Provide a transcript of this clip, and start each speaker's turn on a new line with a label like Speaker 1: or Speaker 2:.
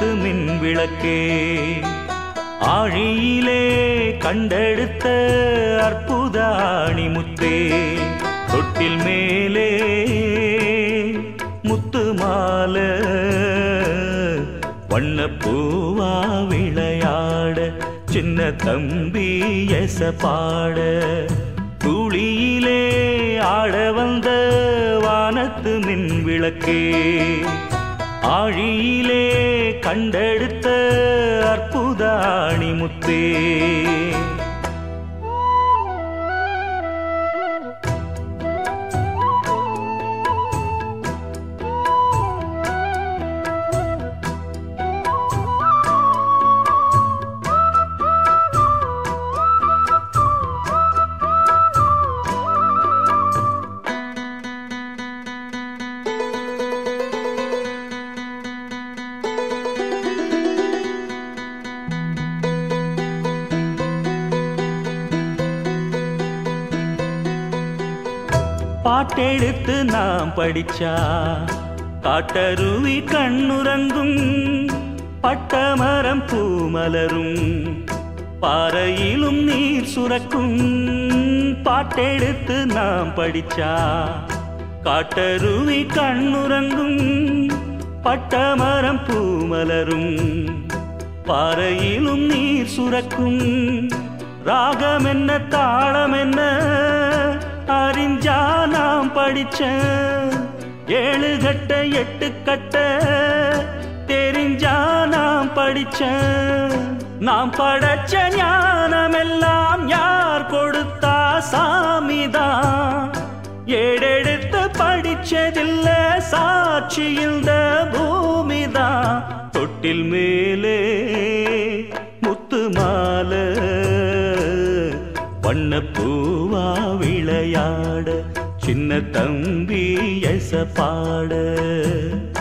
Speaker 1: வானத்து மின் விளக்கே ஆழியிலே கண்டெடுத்த அற்புத அணிமுத்தே தொட்டில் மேலே முத்து மாலை வண்ணப்பூவா விளையாட சின்ன தம்பி எச பாட துளியிலே ஆட வந்த வானத்து மின் விளக்கே ஆழியிலே கண்டெடுத்த அற்புத அணிமுத்தே பாட்டெடுத்து நாம் படிச்சா காட்டருவி கண்ணுறங்கும் பட்டமரம் பூமலரும் பாறையிலும் நீர் சுரக்கும் பாட்டெடுத்து நாம் படிச்சா காட்டருவி கண்ணுறங்கும் பட்டமரம் பூமலரும் பாறையிலும் நீர் சுரக்கும் ராகம் என்ன தாளம் என்ன அறிஞ்சா நாம் படிச்ச ஏழு கட்ட எட்டு கட்ட தெரிஞ்சா நாம் படிச்ச நாம் படைச்ச ஞானமெல்லாம் யார் கொடுத்தா சாமிதான் ஏடெடுத்து படிச்சதில்ல சாட்சி இந்த பூமிதான் தொட்டில் மேலே முத்து மாலை வண்ணப்பூவா விளையாட சின்ன தம்பி எச பாட